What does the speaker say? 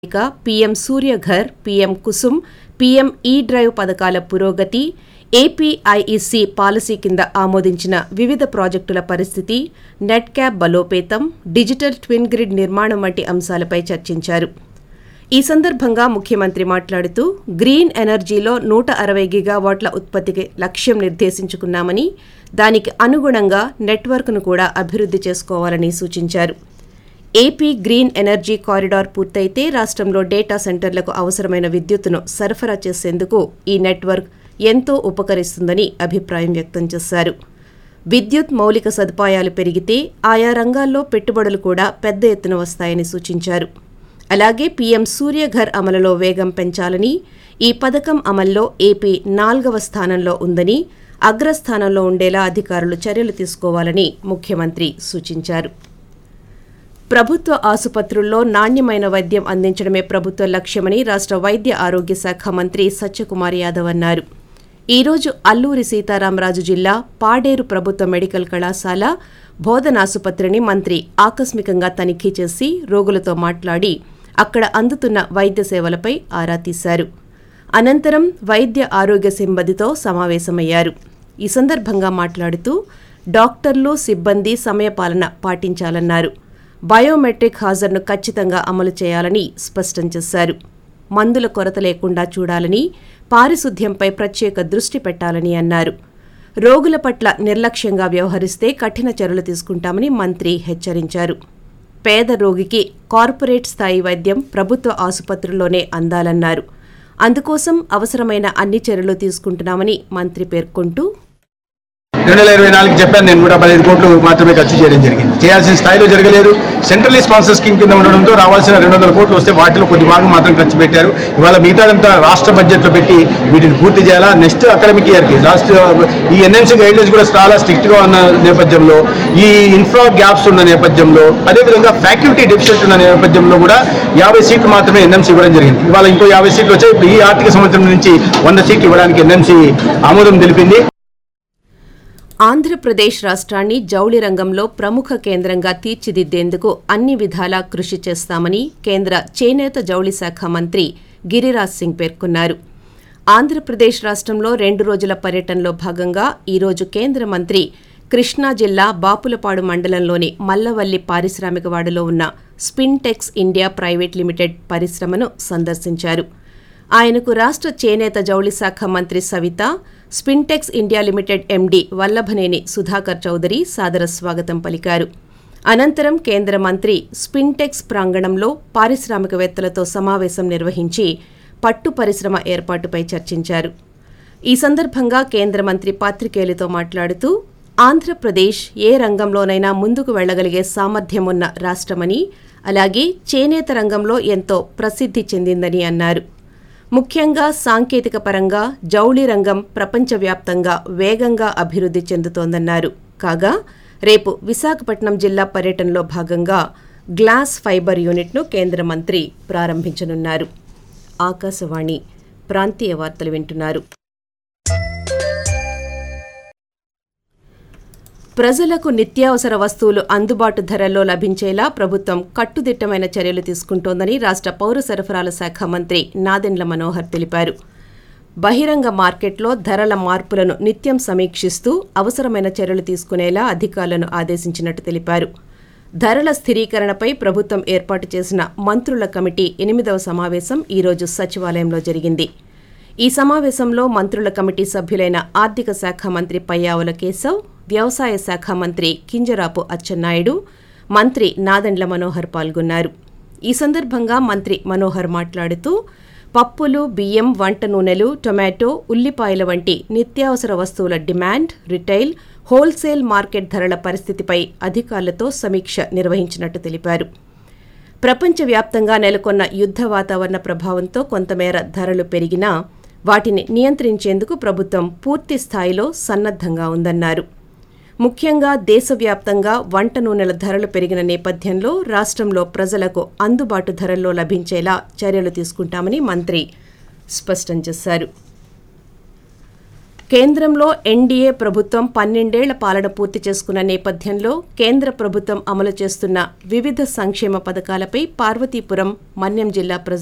ఇక PM Suryaghar PM Kusum PM E drive పథకాల పురోగతి ఏపీఐఈసీ పాలసీ కింద ఆమోదించిన వివిధ ప్రాజెక్టుల పరిస్థితి నెట్ క్యాప్ బలోపేతం డిజిటల్ ట్విన్ గ్రిడ్ నిర్మాణం వంటి అంశాలపై చర్చించారు ఈ సందర్భంగా ముఖ్యమంత్రి మాట్లాడుతూ గ్రీన్ ఎనర్జీలో నూట అరవై గిగావాట్ల ఉత్పత్తికి లక్ష్యం నిర్దేశించుకున్నామని దానికి అనుగుణంగా నెట్వర్క్ను కూడా అభివృద్ధి చేసుకోవాలని సూచించారు ఏపీ గ్రీన్ ఎనర్జీ కారిడార్ పూర్తయితే రాష్ట్రంలో డేటా సెంటర్లకు అవసరమైన విద్యుత్తును సరఫరా చేసేందుకు ఈ నెట్వర్క్ ఎంతో ఉపకరిస్తుందని అభిప్రాయం వ్యక్తం చేశారు విద్యుత్ మౌలిక సదుపాయాలు పెరిగితే ఆయా రంగాల్లో పెట్టుబడులు కూడా పెద్ద ఎత్తున వస్తాయని సూచించారు అలాగే పీఎం సూర్యఘర్ అమలులో వేగం పెంచాలని ఈ పథకం అమల్లో ఏపీ నాల్గవ స్థానంలో ఉందని అగ్రస్థానంలో ఉండేలా అధికారులు చర్యలు తీసుకోవాలని ముఖ్యమంత్రి సూచించారు ప్రభుత్వ ఆసుపత్రుల్లో నాణ్యమైన వైద్యం అందించడమే ప్రభుత్వ లక్ష్యమని రాష్ట్ర వైద్య ఆరోగ్య శాఖ మంత్రి సత్యకుమార్ యాదవ్ అన్నారు ఈ రోజు అల్లూరి సీతారామరాజు జిల్లా పాడేరు ప్రభుత్వ మెడికల్ కళాశాల బోధనాసుపత్రిని మంత్రి ఆకస్మికంగా తనిఖీ చేసి రోగులతో మాట్లాడి అక్కడ అందుతున్న వైద్య సేవలపై ఆరా తీశారు అనంతరం వైద్య ఆరోగ్య సిబ్బందితో సమావేశమయ్యారు ఈ సందర్భంగా మాట్లాడుతూ డాక్టర్లు సిబ్బంది సమయపాలన పాటించాలన్నారు బయోమెట్రిక్ హాజరును ఖచ్చితంగా అమలు చేయాలని స్పష్టం చేశారు మందుల కొరత లేకుండా చూడాలని పారిశుద్ధ్యంపై ప్రత్యేక దృష్టి పెట్టాలని అన్నారు రోగుల పట్ల నిర్లక్ష్యంగా వ్యవహరిస్తే కఠిన చర్యలు తీసుకుంటామని మంత్రి హెచ్చరించారు పేద రోగికి కార్పొరేట్ స్థాయి వైద్యం ప్రభుత్వ ఆసుపత్రుల్లోనే అందాలన్నారు అందుకోసం అవసరమైన అన్ని చర్యలు తీసుకుంటున్నామని మంత్రి పేర్కొంటూ రెండు వేల ఇరవై నాలుగు చెప్పాను నేను కూడా పదిహేను కోట్లు మాత్రమే ఖర్చు చేయడం జరిగింది చేయాల్సిన స్థాయిలో జరగలేదు సెంట్రల్లీ స్పాన్సర్ స్కీమ్ కింద ఉండడంతో రావాల్సిన రెండు వందల కోట్లు వస్తే వాటిలో కొద్ది భాగం మాత్రం ఖర్చు పెట్టారు ఇవాళ మిగతాదంతా రాష్ట్ర బడ్జెట్లో పెట్టి వీటిని పూర్తి చేయాలా నెక్స్ట్ అకాడమిక్ ఇయర్కి లాస్ట్ ఈ ఎన్ఎంసీ గైడ్లైన్స్ కూడా చాలా స్ట్రిక్ట్గా ఉన్న నేపథ్యంలో ఈ ఇన్ఫ్రా గ్యాప్స్ ఉన్న నేపథ్యంలో అదేవిధంగా ఫ్యాకల్టీ డెఫిసిట్ ఉన్న నేపథ్యంలో కూడా యాభై సీట్లు మాత్రమే ఎన్ఎంసీ ఇవ్వడం జరిగింది ఇవాళ ఇంకో యాభై సీట్లు వచ్చాయి ఇప్పుడు ఈ ఆర్థిక సంవత్సరం నుంచి వంద సీట్లు ఇవ్వడానికి ఎన్ఎంసీ ఆమోదం తెలిపింది ఆంధ్రప్రదేశ్ రాష్ట్రాన్ని జౌళి రంగంలో ప్రముఖ కేంద్రంగా తీర్చిదిద్దేందుకు అన్ని విధాలా కృషి చేస్తామని కేంద్ర చేనేత జౌళి శాఖ మంత్రి గిరిరాజ్ సింగ్ పేర్కొన్నారు ఆంధ్రప్రదేశ్ రాష్ట్రంలో రెండు రోజుల పర్యటనలో భాగంగా ఈరోజు కేంద్ర మంత్రి కృష్ణా జిల్లా బాపులపాడు మండలంలోని మల్లవల్లి పారిశ్రామికవాడలో ఉన్న స్పిన్టెక్స్ ఇండియా ప్రైవేట్ లిమిటెడ్ పరిశ్రమను సందర్శించారు ఆయనకు రాష్ట్ర చేనేత జౌళి శాఖ మంత్రి Savitha Spintex India limited MD Vallabhaneni Sudhakar Chowdary సాదర స్వాగతం పలికారు అనంతరం కేంద్ర మంత్రి స్పిన్టెక్స్ ప్రాంగణంలో పారిశ్రామికవేత్తలతో సమావేశం నిర్వహించి పట్టు పరిశ్రమ ఏర్పాటుపై చర్చించారు ఈ సందర్భంగా కేంద్ర మంత్రి పాత్రికేయులతో మాట్లాడుతూ ఆంధ్రప్రదేశ్ ఏ రంగంలోనైనా ముందుకు వెళ్లగలిగే సామర్థ్యం ఉన్న రాష్ట్రమని అలాగే చేనేత రంగంలో ఎంతో ప్రసిద్ధి చెందిందని అన్నారు ముఖ్యంగా సాంకేతిక పరంగా జౌళి రంగం ప్రపంచవ్యాప్తంగా వేగంగా అభివృద్ధి చెందుతోందన్నారు కాగా రేపు విశాఖపట్నం జిల్లా పర్యటనలో భాగంగా గ్లాస్ ఫైబర్ యూనిట్ను కేంద్ర మంత్రి ప్రారంభించనున్నారు ఆకాశవాణి ప్రాంతీయ వార్తలు వింటున్నారు ప్రజలకు నిత్యావసర వస్తువులు అందుబాటు ధరల్లో లభించేలా ప్రభుత్వం కట్టుదిట్టమైన చర్యలు తీసుకుంటోందని రాష్ట్ర పౌర సరఫరాల శాఖ మంత్రి నాదెండ్ల మనోహర్ తెలిపారు బహిరంగ మార్కెట్లో ధరల మార్పులను నిత్యం సమీక్షిస్తూ అవసరమైన చర్యలు తీసుకునేలా అధికారులను ఆదేశించినట్టు తెలిపారు ధరల స్థిరీకరణపై ప్రభుత్వం ఏర్పాటు చేసిన మంత్రుల కమిటీ ఎనిమిదవ సమావేశం ఈరోజు సచివాలయంలో జరిగింది ఈ సమావేశంలో మంత్రుల కమిటీ సభ్యులైన ఆర్థిక శాఖ మంత్రి పయ్యావుల కేశవ్ వ్యవసాయ శాఖ మంత్రి కింజరాపు అచ్చెన్నాయుడు మంత్రి నాదెండ్ల మనోహర్ పాల్గొన్నారు ఈ సందర్భంగా మంత్రి మనోహర్ మాట్లాడుతూ పప్పులు బియ్యం వంట నూనెలు టొమాటో ఉల్లిపాయల వంటి నిత్యావసర వస్తువుల డిమాండ్ రిటైల్ హోల్సేల్ మార్కెట్ ధరల పరిస్థితిపై అధికారులతో సమీక్ష నిర్వహించినట్టు తెలిపారు ప్రపంచవ్యాప్తంగా నెలకొన్న యుద్ధ వాతావరణ ప్రభావంతో కొంతమేర ధరలు పెరిగినా వాటిని నియంత్రించేందుకు ప్రభుత్వం పూర్తి స్థాయిలో సన్నద్ధంగా ఉందన్నారు ముఖ్యంగా దేశవ్యాప్తంగా వంట నూనెల ధరలు పెరిగిన నేపథ్యంలో రాష్ట్రంలో ప్రజలకు అందుబాటు ధరల్లో లభించేలా చర్యలు తీసుకుంటామని మంత్రి స్పష్టం చేశారు కేంద్రంలో ఎన్డీఏ ప్రభుత్వం పన్నెండేళ్ల పాలన పూర్తి చేసుకున్న నేపథ్యంలో కేంద్ర ప్రభుత్వం అమలు చేస్తున్న వివిధ సంక్షేమ పథకాలపై పార్వతీపురం మన్యం జిల్లా ప్రజలు